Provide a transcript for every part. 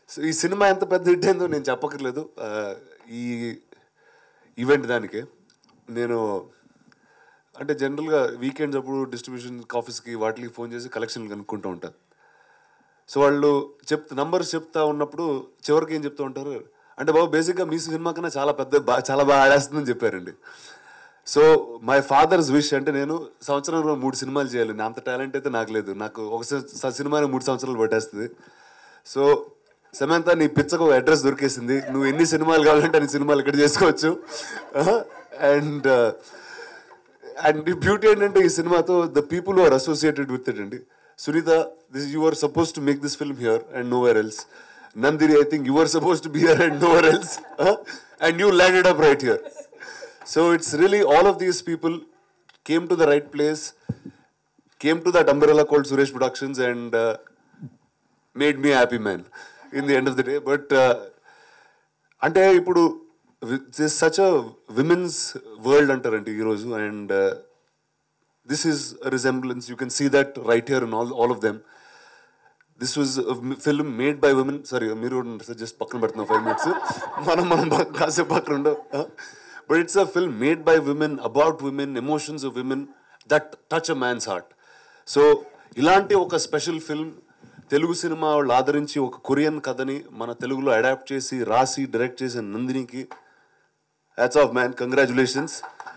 so ఈ cinema ఎంత పెద్ద హిట్ అయిందో నేను చెప్పక్కర్లేదు ఆ, ఈ ఈవెంట్ దానికే నేను అంటే జనరల్గా వీకెండ్స్ అప్పుడు డిస్ట్రిబ్యూషన్ ఆఫీస్కి వాటికి ఫోన్ చేసి కలెక్షన్ కనుక్కుంటూ ఉంటాను సో వాళ్ళు చెప్ నంబర్స్ చెప్తా ఉన్నప్పుడు చివరికి ఏం చెప్తూ ఉంటారు అంటే బాబు బేసిక్గా మీ సినిమా కన్నా చాలా పెద్ద బా- చాలా బాగా ఆడేస్తుందని చెప్పారండి సో మై ఫాదర్స్ విష్ అంటే నేను సంవత్సరంలో మూడు సినిమాలు చేయాలి నా అంత టాలెంట్ అయితే నాకు లేదు నాకు ఒక సి- సినిమాని మూడు సంవత్సరాలు పట్టేస్తుంది సో సమంత నీ పిచ్చకు అడ్రస్ దొరికేసింది నువ్వు ఎన్ని సినిమాలు కావాలంటే అన్ని సినిమాలు ఇక్కడ చేసుకోవచ్చు అండ్ అండ్ బ్యూటీ ఏంటంటే ఈ సినిమాతో the people are associated with it అండి Sunitha this you are suppose to make this film here and no where else Nandini I think you are suppose to be here and no where else and you landed up right here so it's really all of these people came to the right place came to that umbrella called Suresh productions and made me happy man in the end of the day but అంటే ఇప్పుడు such a women's world అంటారండి ఈరోజు and this is resemblance you can see that right here in all all of them this was film made by women sorry మీరు just పక్కన పెడుతున్నాం five minutes మనం మనం పక్క- కాసేపు పక్కన ఉండవు but it's a film made by women about women emotions of women that touch a man's heart so ఇలాంటి ఒక స్పెషల్ ఫిల్మ్ తెలుగు సినిమా వాళ్ళు ఆదరించి ఒక కొరియన్ కథని మన తెలుగులో అడాప్ట్ చేసి రాసి డైరెక్ట్ చేసిన నందినికి hats off man congratulations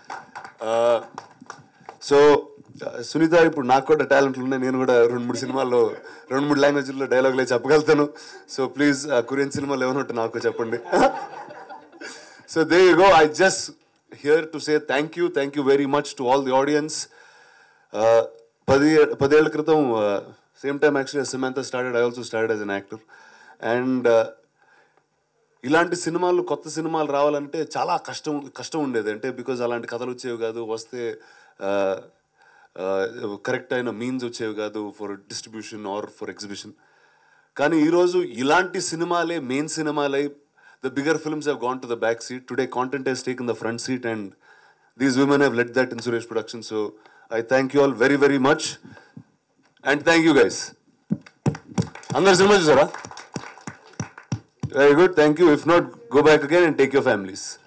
so Sunitha ఇప్పుడు నాకు కూడా టాలెంట్లు ఉన్నాయి నేను కూడా రెండు మూడు సినిమాల్లో రెండు మూడు లాంగ్వేజ్లో డైలాగులే చెప్పగలుగుతాను సో ప్లీజ్ కొరియన్ సినిమాలు ఏమైనా ఉంటే నాకు చెప్పండి so there you go I just here to say thank you thank you very much to all the audience పది పదేళ్ల క్రితం same time actually Sumanth started I also started as an actor and ఇలాంటి సినిమాలు కొత్త సినిమాలు రావాలంటే చాలా కష్టం కష్టం ఉండేది అంటే బికాజ్ అలాంటి కథలు వచ్చేవి కాదు వస్తే కరెక్ట్ అయిన మీన్స్ వచ్చేవి కాదు for distribution or for exhibition కానీ ఈరోజు ఇలాంటి సినిమాలే మెయిన్ సినిమాలై the bigger films have gone to the back seat today content has take in the front seat and these women have let that in Suresh production so I thank you all very very much and thank you guys అందరు సినిమా చూసారా very good thank you if not go back again and take your families